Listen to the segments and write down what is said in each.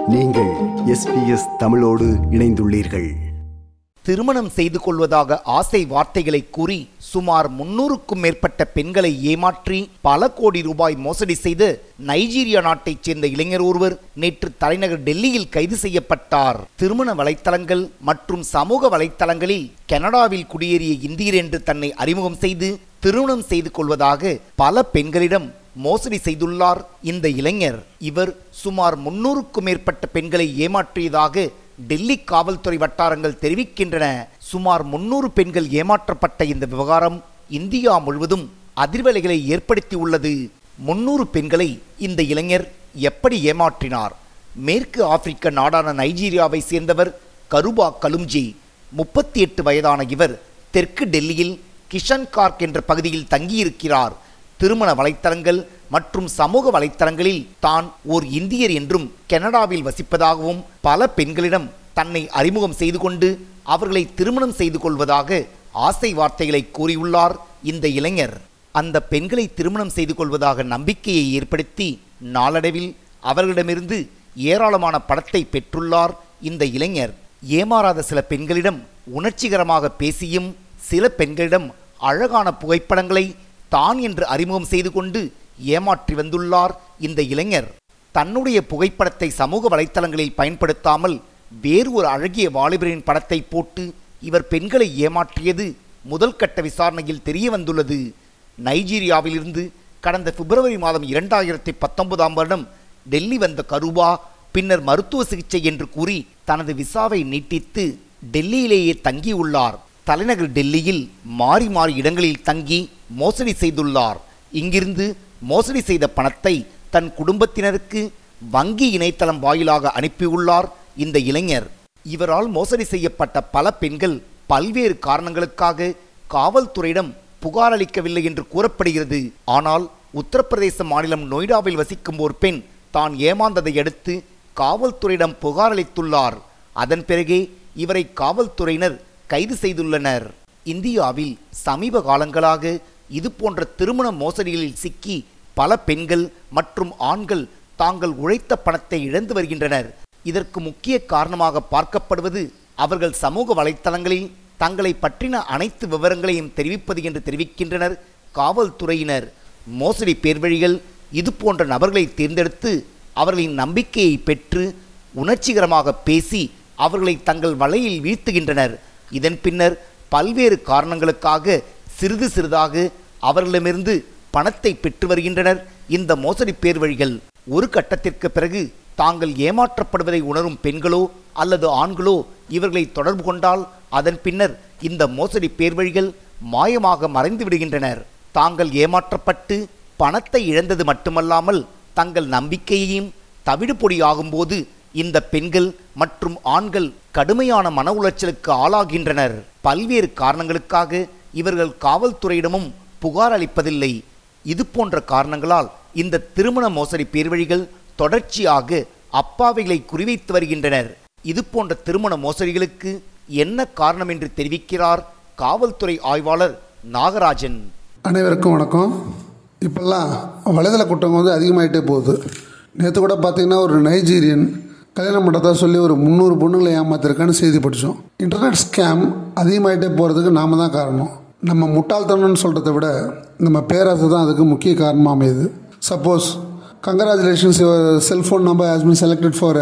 நீங்கள் எஸ்பிஎஸ் தமிழோடு இணைந்துள்ளீர்கள் திருமணம் செய்து கொள்வதாக ஆசை வார்த்தைகளை கூறி சுமார் முன்னூறுக்கும் மேற்பட்ட பெண்களை ஏமாற்றி பல கோடி ரூபாய் மோசடி செய்து நைஜீரியா நாட்டைச் சேர்ந்த இளைஞர் ஒருவர் நேற்று தலைநகர் டெல்லியில் கைது செய்யப்பட்டார் திருமண வலைத்தளங்கள் மற்றும் சமூக வலைத்தளங்களில் கனடாவில் குடியேறிய இந்தியர் என்று தன்னை அறிமுகம் செய்து திருமணம் செய்து கொள்வதாக பல பெண்களிடம் மோசடி செய்துள்ளார் இந்த இளைஞர் இவர் சுமார் முன்னூறுக்கும் மேற்பட்ட பெண்களை ஏமாற்றியதாக டெல்லி காவல்துறை வட்டாரங்கள் தெரிவிக்கின்றன சுமார் முன்னூறு பெண்கள் ஏமாற்றப்பட்ட இந்த விவகாரம் இந்தியா முழுவதும் அதிர்வலைகளை ஏற்படுத்தியுள்ளது முன்னூறு பெண்களை இந்த இளைஞர் எப்படி ஏமாற்றினார் மேற்கு ஆப்பிரிக்க நாடான நைஜீரியாவை சேர்ந்தவர் கருபா கலும்ஜி முப்பத்தி எட்டு வயதான இவர் தெற்கு டெல்லியில் கிஷன் கார்க் என்ற பகுதியில் தங்கியிருக்கிறார் திருமண வலைத்தளங்கள் மற்றும் சமூக வலைத்தளங்களில் தான் ஓர் இந்தியர் என்றும் கனடாவில் வசிப்பதாகவும் பல பெண்களிடம் தன்னை அறிமுகம் செய்து கொண்டு அவர்களை திருமணம் செய்து கொள்வதாக ஆசை வார்த்தைகளை கூறியுள்ளார் இந்த இளைஞர் அந்த பெண்களை திருமணம் செய்து கொள்வதாக நம்பிக்கையை ஏற்படுத்தி நாளடைவில் அவர்களிடமிருந்து ஏராளமான பணத்தை பெற்றுள்ளார் இந்த இளைஞர் ஏமாறாத சில பெண்களிடம் உணர்ச்சிகரமாக பேசியும் சில பெண்களிடம் அழகான புகைப்படங்களை தான் என்று அறிமுகம் செய்து கொண்டு ஏமாற்றி வந்துள்ளார் இந்த இளைஞர் தன்னுடைய புகைப்படத்தை சமூக வலைத்தளங்களில் பயன்படுத்தாமல் வேறு ஒரு அழகிய வாலிபரின் படத்தை போட்டு இவர் பெண்களை ஏமாற்றியது முதல் கட்ட விசாரணையில் தெரிய வந்துள்ளது நைஜீரியாவிலிருந்து கடந்த பிப்ரவரி மாதம் இரண்டாயிரத்தி பத்தொன்பதாம் வருடம் டெல்லி வந்த கருபா பின்னர் மருத்துவ சிகிச்சை என்று கூறி தனது விசாவை நீட்டித்து டெல்லியிலேயே தங்கியுள்ளார் தலைநகர் டெல்லியில் மாறி மாறி இடங்களில் தங்கி மோசடி செய்துள்ளார் இங்கிருந்து மோசடி செய்த பணத்தை தன் குடும்பத்தினருக்கு வங்கி இணையதளம் வாயிலாக அனுப்பியுள்ளார் இந்த இளைஞர் இவரால் மோசடி செய்யப்பட்ட பல பெண்கள் பல்வேறு காரணங்களுக்காக காவல்துறையிடம் புகார் அளிக்கவில்லை என்று கூறப்படுகிறது ஆனால் உத்தரப்பிரதேச மாநிலம் நொய்டாவில் வசிக்கும் ஒரு பெண் தான் ஏமாந்ததை அடுத்து காவல்துறையிடம் புகார் அளித்துள்ளார் அதன் பிறகே இவரை காவல்துறையினர் கைது செய்துள்ளனர் இந்தியாவில் சமீப காலங்களாக இது போன்ற திருமண மோசடிகளில் சிக்கி பல பெண்கள் மற்றும் ஆண்கள் தாங்கள் உழைத்த பணத்தை இழந்து வருகின்றனர் இதற்கு முக்கிய காரணமாக பார்க்கப்படுவது அவர்கள் சமூக வலைத்தளங்களில் தங்களை பற்றின அனைத்து விவரங்களையும் தெரிவிப்பது என்று தெரிவிக்கின்றனர் காவல்துறையினர் மோசடி பேர்வழிகள் இது போன்ற நபர்களை தேர்ந்தெடுத்து அவர்களின் நம்பிக்கையை பெற்று உணர்ச்சிகரமாக பேசி அவர்களை தங்கள் வலையில் வீழ்த்துகின்றனர் இதன் பின்னர் பல்வேறு காரணங்களுக்காக சிறிது சிறிதாக அவர்களிடமிருந்து பணத்தை பெற்று வருகின்றனர் இந்த மோசடி பேர்வழிகள் ஒரு கட்டத்திற்கு பிறகு தாங்கள் ஏமாற்றப்படுவதை உணரும் பெண்களோ அல்லது ஆண்களோ இவர்களை தொடர்பு கொண்டால் அதன் பின்னர் இந்த மோசடி பேர்வழிகள் மாயமாக மறைந்து விடுகின்றனர் தாங்கள் ஏமாற்றப்பட்டு பணத்தை இழந்தது மட்டுமல்லாமல் தங்கள் நம்பிக்கையையும் தவிடு பொடியாகும்போது இந்த பெண்கள் மற்றும் ஆண்கள் கடுமையான மன உளைச்சலுக்கு ஆளாகின்றனர் பல்வேறு காரணங்களுக்காக இவர்கள் காவல்துறையிடமும் புகார் அளிப்பதில்லை இது போன்ற காரணங்களால் இந்த திருமண மோசடி பேர்வழிகள் தொடர்ச்சியாக அப்பாவிகளை குறிவைத்து வருகின்றனர் இது போன்ற திருமண மோசடிகளுக்கு என்ன காரணம் என்று தெரிவிக்கிறார் காவல்துறை ஆய்வாளர் நாகராஜன் அனைவருக்கும் வணக்கம் இப்போல்லாம் வலைதள குற்றங்கள் வந்து அதிகமாகிட்டே போகுது நேற்று கூட பார்த்தீங்கன்னா ஒரு நைஜீரியன் கல்யாணம் பண்ணுறதா சொல்லி ஒரு முந்நூறு பொண்ணுங்களை ஏமாத்திருக்கான்னு செய்தி படித்தோம் இன்டர்நெட் ஸ்கேம் அதிகமாகிட்டே போகிறதுக்கு நாம தான் காரணம் நம்ம முட்டாள்தனம்னு சொல்கிறத விட நம்ம பேராசை தான் அதுக்கு முக்கிய காரணமாக அமையுது suppose congratulations your cellphone number has been selected for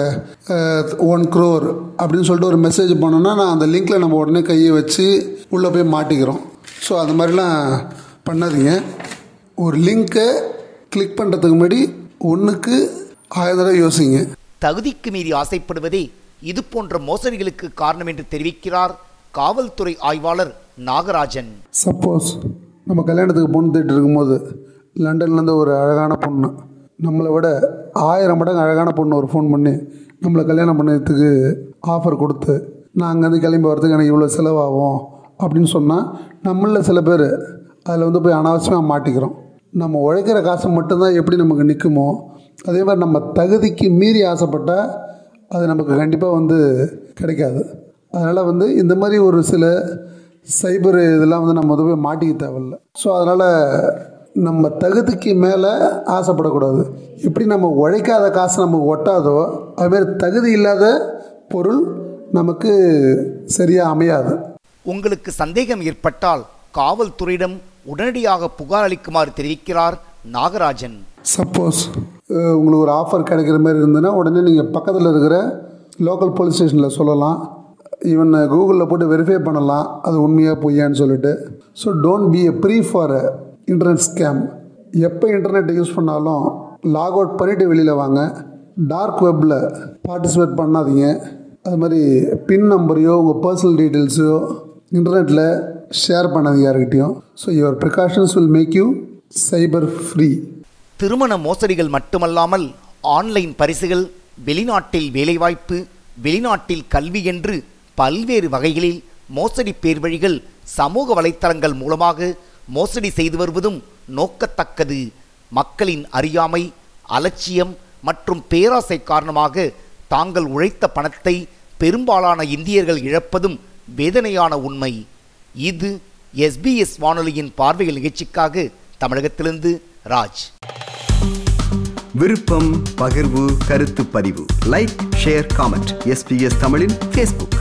one crore அப்படின்னு சொல்லிட்டு ஒரு மெசேஜ் பண்ணோன்னா நான் அந்த லிங்க்கில் நம்ம உடனே கையை வச்சு உள்ளே போய் மாட்டிக்கிறோம் ஸோ அது மாதிரிலாம் பண்ணாதீங்க ஒரு லிங்க்கை கிளிக் பண்ணுறதுக்கு முன்னாடி ஒன்றுக்கு ஆயிரம் தடவை யோசிங்க தகுதிக்கு மீறி ஆசைப்படுவதே இது போன்ற மோசடிகளுக்கு காரணம் என்று தெரிவிக்கிறார் காவல்துறை ஆய்வாளர் நாகராஜன் சப்போஸ் நம்ம கல்யாணத்துக்கு பொண்ணு தேட்டு இருக்கும்போது லண்டன்லேருந்து ஒரு அழகான பொண்ணு நம்மளை விட ஆயிரம் மடங்கு அழகான பொண்ணு ஒரு ஃபோன் பண்ணி நம்மளை கல்யாணம் பண்ணதுக்கு ஆஃபர் கொடுத்து நான் அங்கேருந்து கிளம்பி வரதுக்கு எனக்கு இவ்வளோ செலவாகும் அப்படின்னு சொன்னால் நம்மளில் சில பேர் அதில் வந்து போய் அனாவசியமாக மாட்டிக்கிறோம் நம்ம உழைக்கிற காசு மட்டும்தான் எப்படி நமக்கு நிற்குமோ அதே மாதிரி நம்ம தகுதிக்கு மீறி ஆசைப்பட்டால் அது நமக்கு கண்டிப்பாக வந்து கிடைக்காது அதனால் வந்து இந்த மாதிரி ஒரு சில சைபர் இதெல்லாம் வந்து நம்ம வந்து போய் மாட்டிக்க தேவையில்ல ஸோ அதனால் நம்ம தகுதிக்கு மேலே ஆசைப்படக்கூடாது எப்படி நம்ம உழைக்காத காசு நமக்கு ஒட்டாதோ அதுமாரி தகுதி இல்லாத பொருள் நமக்கு சரியாக அமையாது உங்களுக்கு சந்தேகம் ஏற்பட்டால் காவல்துறையிடம் உடனடியாக புகார் அளிக்குமாறு தெரிவிக்கிறார் நாகராஜன் சப்போஸ் உங்களுக்கு ஒரு ஆஃபர் கிடைக்கிற மாதிரி இருந்ததுன்னா உடனே நீங்கள் பக்கத்தில் இருக்கிற லோக்கல் போலீஸ் ஸ்டேஷனில் சொல்லலாம் ஈவன் கூகுளில் போட்டு வெரிஃபை பண்ணலாம் அது உண்மையாக பொய்யான்னு சொல்லிட்டு so don't be a prey for internet scam எப்போ இன்டர்நெட் யூஸ் பண்ணாலும் லாக் அவுட் பண்ணிவிட்டு வெளியில் வாங்க டார்க் வெப்பில் பார்ட்டிசிபேட் பண்ணாதீங்க அது மாதிரி பின் நம்பரையோ உங்கள் பர்சனல் டீட்டெயில்ஸையோ இன்டர்நெட்டில் ஷேர் பண்ணாதீங்க யாருக்கிட்டையும் so your precautions will make you cyber free திருமண மோசடிகள் மட்டுமல்லாமல் ஆன்லைன் பரிசுகள் வெளிநாட்டில் வேலைவாய்ப்பு வெளிநாட்டில் கல்வி என்று பல்வேறு வகைகளில் மோசடி பேர்வழிகள் சமூக வலைத்தளங்கள் மூலமாக மோசடி செய்து வருவதும் நோக்கத்தக்கது மக்களின் அறியாமை அலட்சியம் மற்றும் பேராசை காரணமாக தாங்கள் உழைத்த பணத்தை பெரும்பாலான இந்தியர்கள் இழப்பதும் வேதனையான உண்மை இது எஸ்பிஎஸ் வானொலியின் பார்வைகள் நிகழ்ச்சிக்காக தமிழகத்திலிருந்து ராஜ் விருப்பம் பகிர்வு கருத்து பதிவு லைக் ஷேர் காமெண்ட் எஸ்பிஎஸ் தமிழின் ஃபேஸ்புக்